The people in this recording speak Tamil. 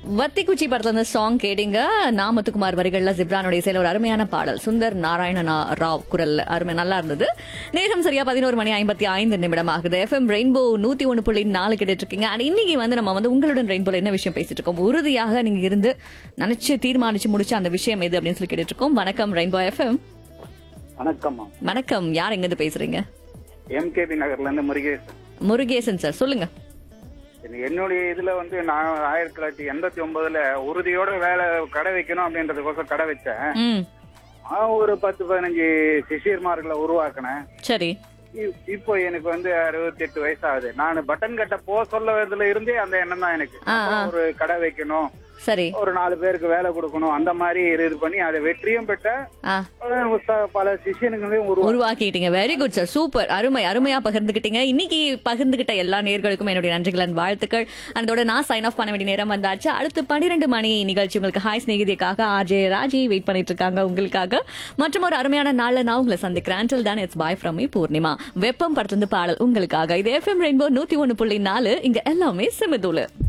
வத்திக்குச்சி படத்துல இருந்து சாங் கேட்டீங்க நாமத்துக்குமார் வரிகள்ல ஜிப்ரானுடைய இசையில ஒரு அருமையான பாடல் சுந்தர் நாராயண ராவ் குரல் அருமை நல்லா இருந்தது நேரம் சரியா பதினோரு மணி ஐம்பத்தி ஐந்து நிமிடம் ஆகுது எஃப்எம் ரெயின்போ நூத்தி ஒண்ணு புள்ளி நாலு கேட்டுட்டு இருக்கீங்க அண்ட் இன்னைக்கு வந்து நம்ம வந்து உங்களுடன் ரெயின்போல என்ன விஷயம் பேசிட்டு இருக்கோம் உறுதியாக நீங்க இருந்து நினைச்சு தீர்மானிச்சு முடிச்ச அந்த விஷயம் எது அப்படின்னு சொல்லி கேட்டுட்டு இருக்கோம் வணக்கம் ரெயின்போ எஃப்எம் வணக்கம்மா வணக்கம் யார் எங்க இருந்து பேசுறீங்க எம்கேபி நகர்ல இருந்து முருகேசன் முருகேசன் சார் சொல்லுங்க இது என்னுடைய இதுல வந்து நான் ஆயிரத்தி தொள்ளாயிரத்தி எண்பத்தி ஒன்பதுல உறுதியோட வேலை கடை வைக்கணும் அப்படின்றதுக்கோசம் கடை வச்சேன் ம் நான் ஒரு பத்து பதினஞ்சு சிஷியர்மார்களை உருவாக்கினேன் சரி இ- இப்போ எனக்கு வந்து அறுபத்தி எட்டு வயசு ஆகுது நான் பட்டன் கட்ட போக சொல்லதுல இருந்தே அந்த எண்ணம் தான் எனக்கு ஆ, ஆ. ஒரு கடை வைக்கணும் சரி ஒரு நாலு பேருக்கு வேலை கொடுக்கணும் அந்த மாதிரி இது பண்ணி அதை வெற்றியும் பெற்ற ஆ பல உஸ்தா- பல சிஷியனுங்களையும் உருவா உருவாக்கிட்டீங்க வெரி குட் சார் சூப்பர் அருமை அருமையா பகிர்ந்துக்கிட்டீங்க இன்னைக்கு பகிர்ந்துகிட்ட எல்லா நேர்களுக்கும் என்னுடைய நன்றிகள் and வாழ்த்துக்கள் அதோட நான் சைன் ஆஃப் பண்ண வேண்டிய நேரம் வந்தாச்சு அடுத்து பன்னிரெண்டு மணி நிகழ்ச்சி உங்களுக்கு ஹாய் ஸ்நேகிதிக்காக ஆர்ஜே ராஜி வெயிட் பண்ணிட்டு இருக்காங்க உங்களுக்காக மற்றும் ஒரு அருமையான நாள்ல நான் உங்களை சந்திக்கிறேன் until then it's bye from me Poornima வெப்பம் படத்துல பாடல் உங்களுக்காக இது எஃப்எம் ரெயின்போ நூத்தி ஒன்னு புள்ளி நாலு இங்க எல்லாமே சிமிதூலு